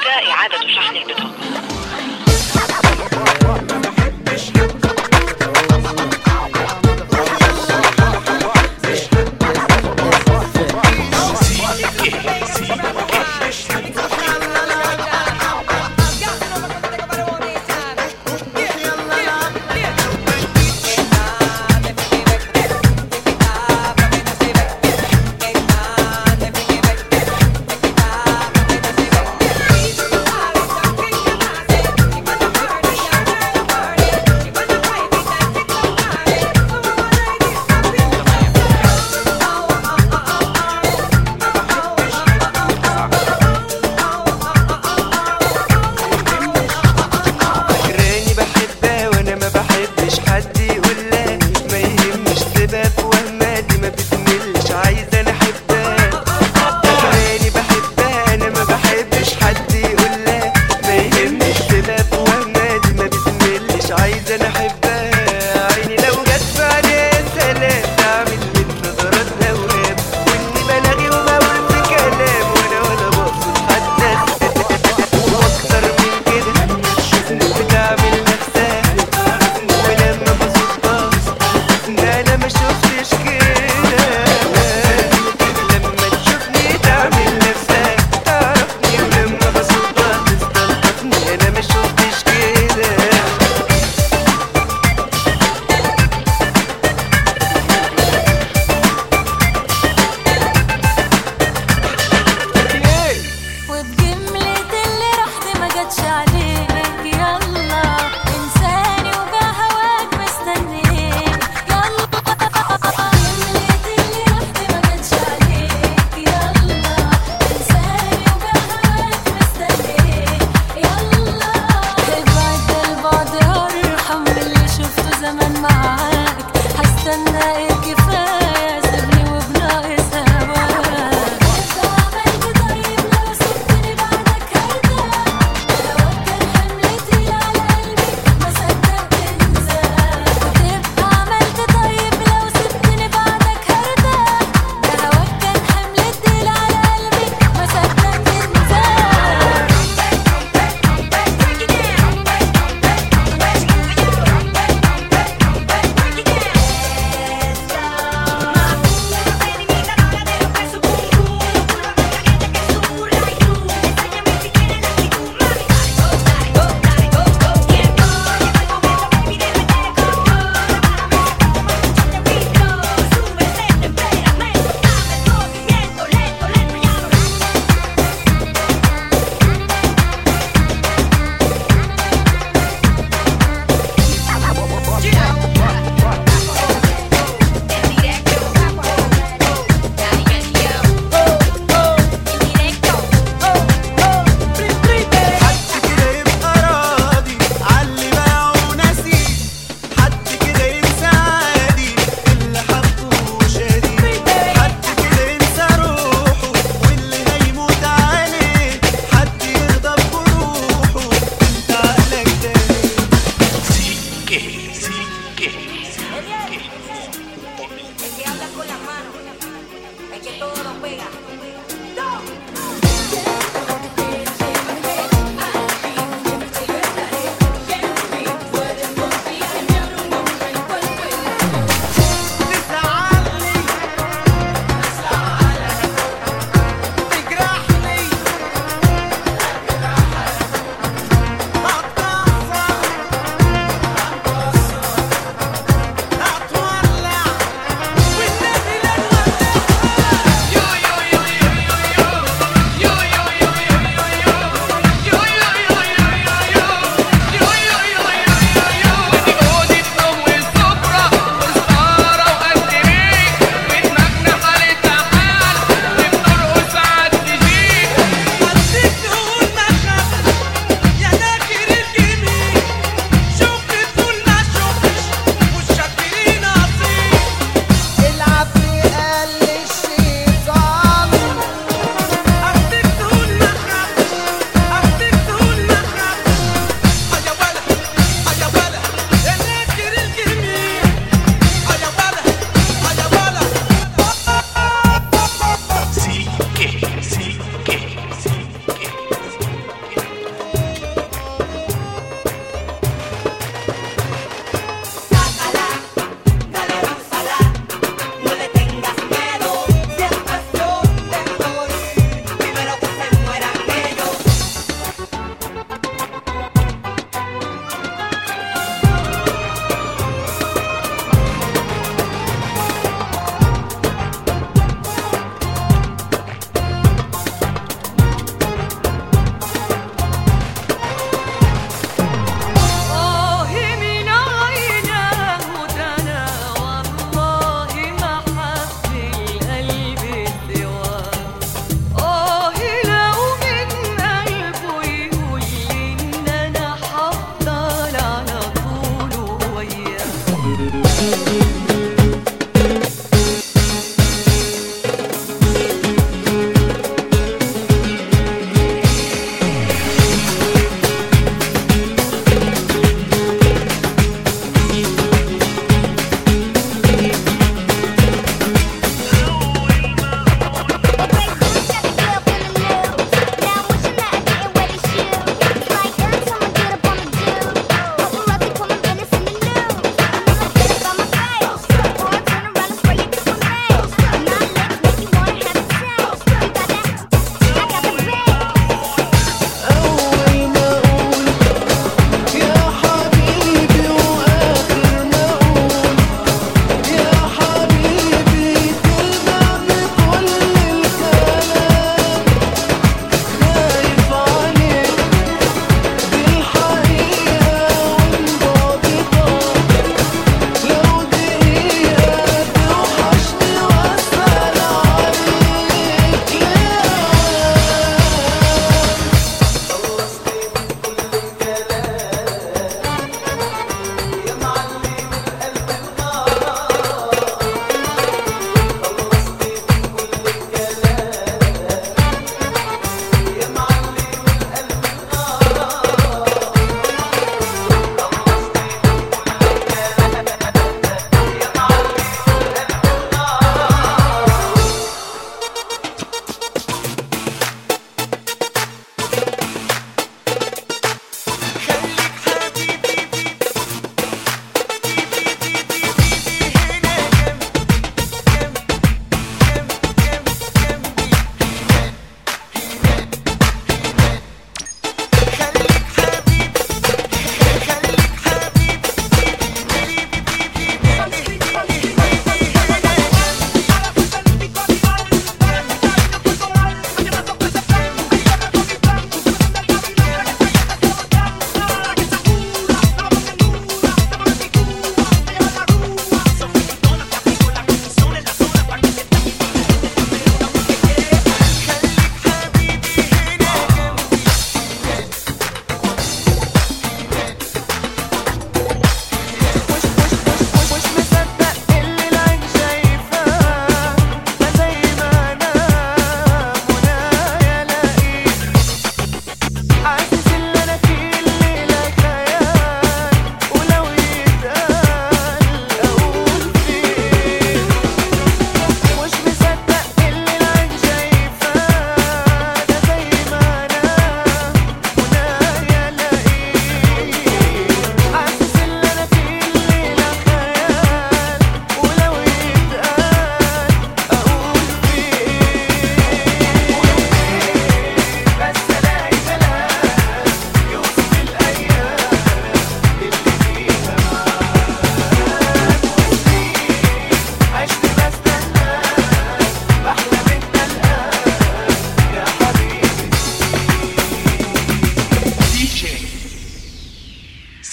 يرجى إعادة شحن البطاقة Thank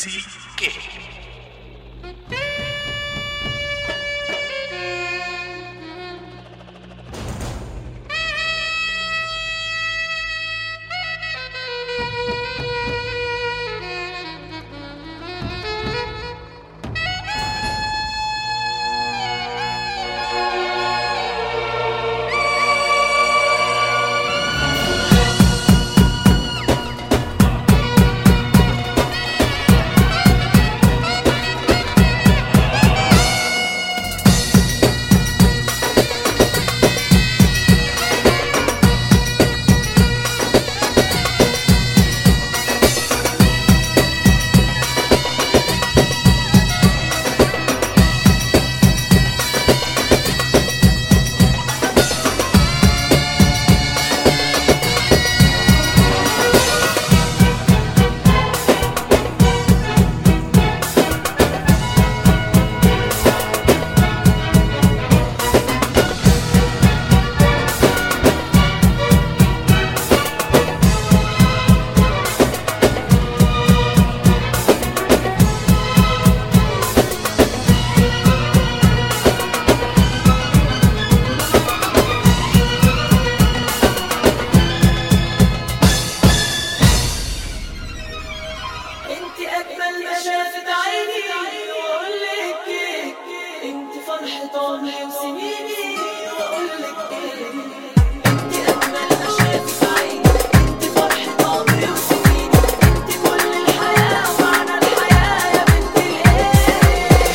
انت اجمل ما شافت عيني واقول لك ايه انت فرحة عمري وسنيني واقول لك ايه انت اجمل ما شافت عيني انت فرحة عمري وسنيني انت كل الحياة ومعنى الحياة يا بنت الايه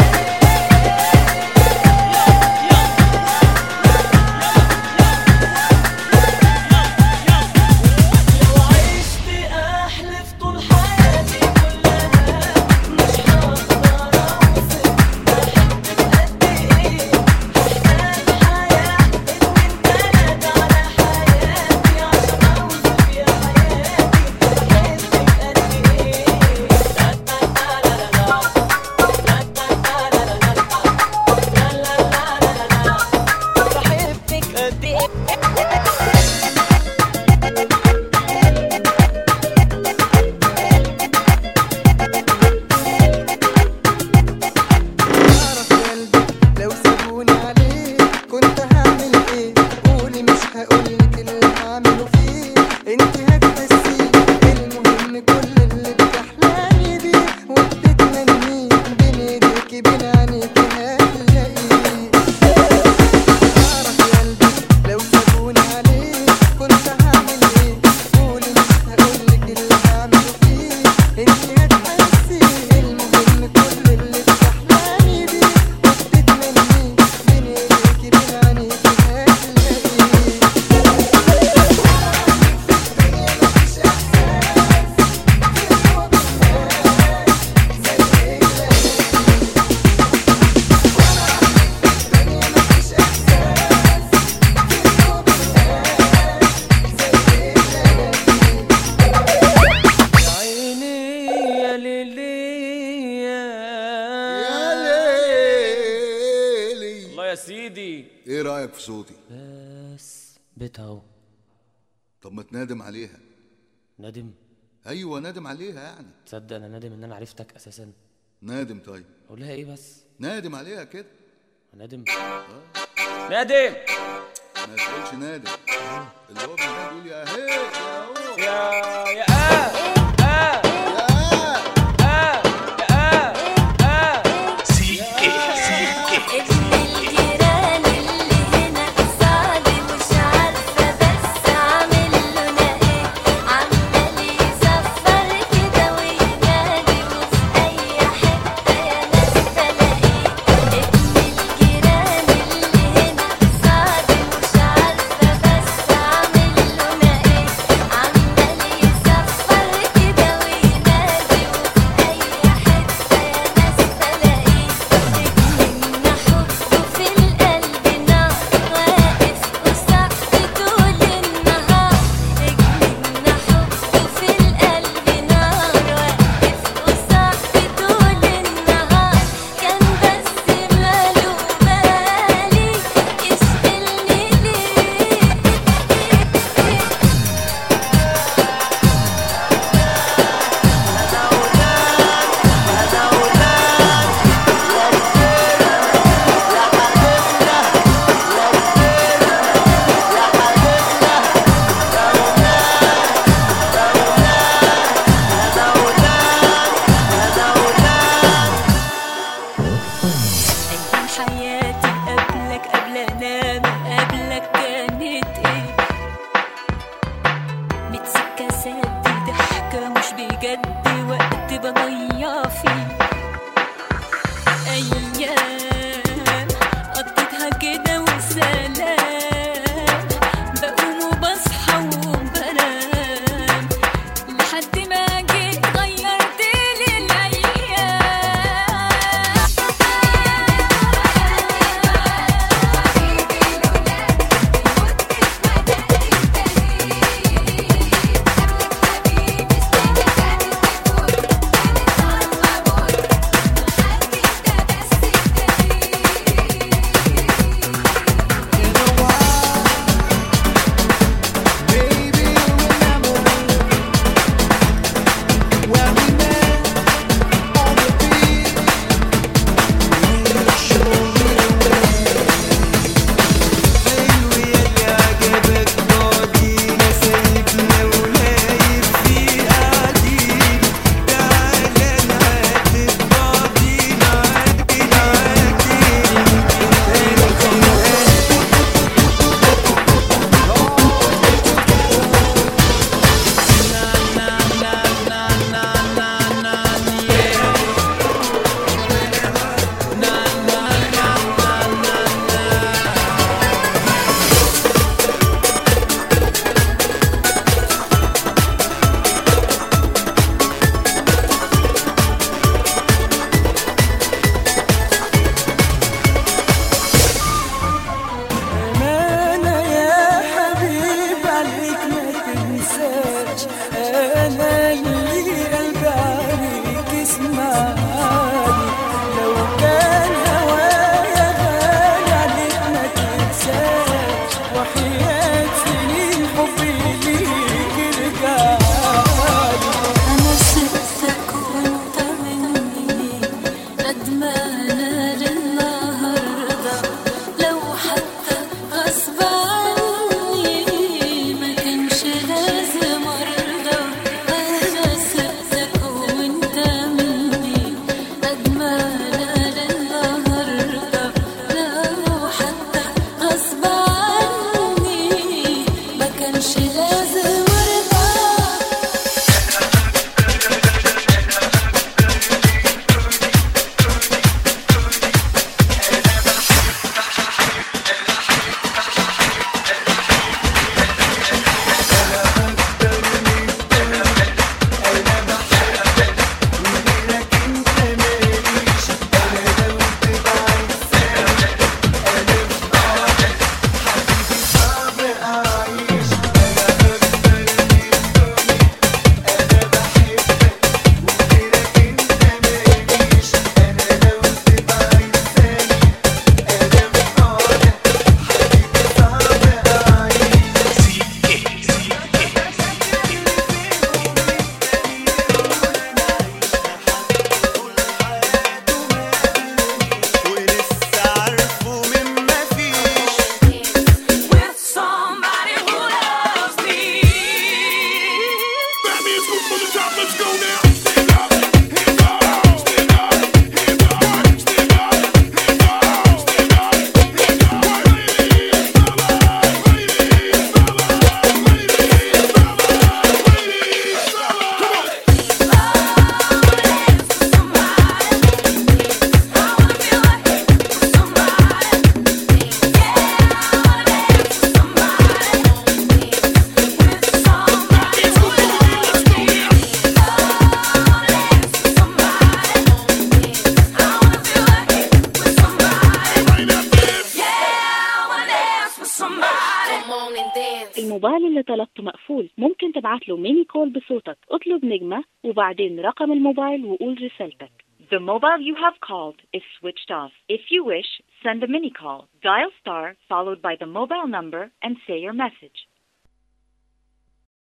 لو عشت احلف طول حياتي كلها مش هقدر اوصف بحبك قد ايه هحتاج حياة اتنين تلاتة على حياتي عشان اوصف يا حياتي بحبك قد ايه بحبك قد ايه اعرف قلبي لو سابوني عليه كنت هعمل ايه قولي مش هقولك اللي هعمله فيه انت هتحسيه المهم كل اللي بتحلمي بيه وبتتمنيه بين ايديكي بين عينيكي هتلاقيه اعرف قلبي لو سابوني عليه كنت هعمل ايه قولي مش هقولك اللي هعمله فيه انت هتحسيه المهم كل اللي بتحلمي بيه وبتتمنيه بين ايديكي بين عينيكي هتلاقيه عيني يا ليلي يا يا ليلي الله يا سيدي ايه رايك في صوتي بس بتاو طب ما تنادم عليها ندم ايوه نادم عليها يعني تصدق انا ندم ان انا عرفتك اساسا نادم طيب اقول لها ايه بس نادم عليها كده ندم ندم ما تقولش نادم اللي هو بينادي يقول يا هي يا هو يا يا آه آه يا آه يا آه آه ابن الجيران اللي هنا صعدي مش عارفة بس عامل لنا ايه عمال يصفر كده وينادي وفي أي حتة يا ناس بلاقيه ابن الجيران اللي هنا صعدي مش عارفة بس عامل لنا ايه عمال يصفر قد وقت بضيع فيه أيام قضيتها كده وسلام بقوم وبصحى وبنام لحد ما جيت غيرت لي Baby, remember when we met on the beach? You showed me the way. حلو يلي عجبك بعدينا سايبنا ولايب في قاعدين تعالى نعاتب بعضينا عادي أمانة يا حبيب عليك ما تنساش أنا اللي قلبي عليك اسمعني لو كان هوايا غالي عليك ما تنساش وحياة سنين حبي ليك ارجعلي أنا سبتك وأنت مني قد ما أنا للنهاردة لو حتى غصب عني ما كانش لازم أرضى أنا سبتك وأنت مني قد ما أنا للنهاردة لو حتى غصب عني ما كانش لازم أرضى ولسه عارفه من مفيش With somebody who loves me. الموبايل اللي طلبته مقفول ممكن تبعت له ميني كول بصوتك اطلب نجمة وبعدين رقم الموبايل وقول رسالتك The mobile you have called is switched off. If you wish, send a mini call. Dial star followed by the mobile number and say your message.